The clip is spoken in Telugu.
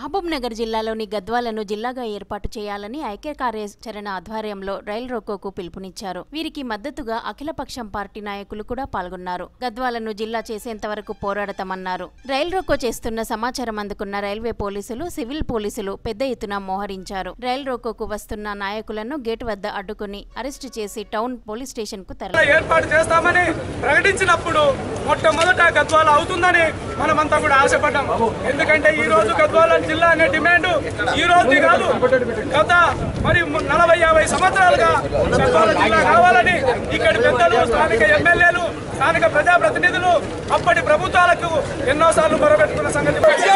మహబూబ్ నగర్ జిల్లాలోని గద్వాలను జిల్లాగా ఏర్పాటు చేయాలని ఐక్య కార్యాచరణ ఆధ్వర్యంలో రైల్ రోకోకు పిలుపునిచ్చారు వీరికి మద్దతుగా అఖిలపక్షం పార్టీ నాయకులు కూడా పాల్గొన్నారు గద్వాలను జిల్లా చేసేంత వరకు పోరాడతామన్నారు రైల్ రోకో చేస్తున్న సమాచారం అందుకున్న రైల్వే పోలీసులు సివిల్ పోలీసులు పెద్ద ఎత్తున మోహరించారు రైల్ రోకోకు వస్తున్న నాయకులను గేట్ వద్ద అడ్డుకుని అరెస్టు చేసి టౌన్ పోలీస్ స్టేషన్ కు తరలి ఏర్పాటు చేస్తామని ప్రకటించినప్పుడు మొట్టమొదట గద్వాల అవుతుందని మనమంతా కూడా ఆశపడ్డాం ఎందుకంటే ఈ రోజు గద్వాల జిల్లా అనే డిమాండ్ ఈ రోజు కాదు గత మరి నలభై యాభై సంవత్సరాలుగా గద్వాల జిల్లా కావాలని ఇక్కడి పెద్దలు స్థానిక ఎమ్మెల్యేలు స్థానిక ప్రజాప్రతినిధులు అప్పటి ప్రభుత్వాలకు ఎన్నోసార్లు మొరబెట్టుకున్న సంగతి